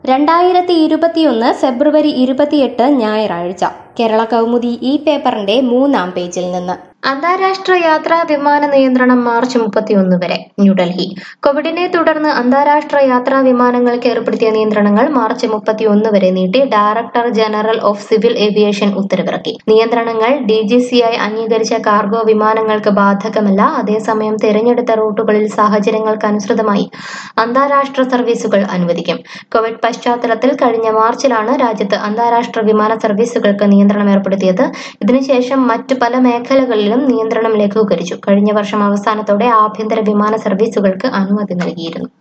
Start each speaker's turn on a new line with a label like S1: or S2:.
S1: രണ്ടായിരത്തി ഇരുപത്തിയൊന്ന് ഫെബ്രുവരി ഇരുപത്തിയെട്ട് ഞായറാഴ്ച കേരള കൗമുദി ഈ പേപ്പറിന്റെ മൂന്നാം പേജിൽ നിന്ന് അന്താരാഷ്ട്ര യാത്രാ വിമാന നിയന്ത്രണം മാർച്ച് മുപ്പത്തിയൊന്ന് വരെ ന്യൂഡൽഹി കോവിഡിനെ തുടർന്ന് അന്താരാഷ്ട്ര യാത്രാ വിമാനങ്ങൾക്ക് ഏർപ്പെടുത്തിയ നിയന്ത്രണങ്ങൾ മാർച്ച് മുപ്പത്തിയൊന്ന് വരെ നീട്ടി director general of civil aviation ഉത്തരവിറക്കി നിയന്ത്രണങ്ങൾ ഡി ജി സി ഐ അംഗീകരിച്ച കാർഗോ വിമാനങ്ങൾക്ക് ബാധകമല്ല അതേസമയം തിരഞ്ഞെടുത്ത റൂട്ടുകളിൽ സാഹചര്യങ്ങൾക്കനുസൃതമായി അന്താരാഷ്ട്ര സർവീസുകൾ അനുവദിക്കും കോവിഡ് പശ്ചാത്തലത്തിൽ കഴിഞ്ഞ മാർച്ചിലാണ് രാജ്യത്ത് അന്താരാഷ്ട്ര വിമാന സർവീസുകൾക്ക് നിയന്ത്രണം ഏർപ്പെടുത്തിയത് ഇതിനുശേഷം മറ്റു പല മേഖലകളിലും നിയന്ത്രണം ലഘൂകരിച്ചു കഴിഞ്ഞ വർഷം അവസാനത്തോടെ ആഭ്യന്തര വിമാന സർവീസുകൾക്ക് അനുമതി നൽകിയിരുന്നു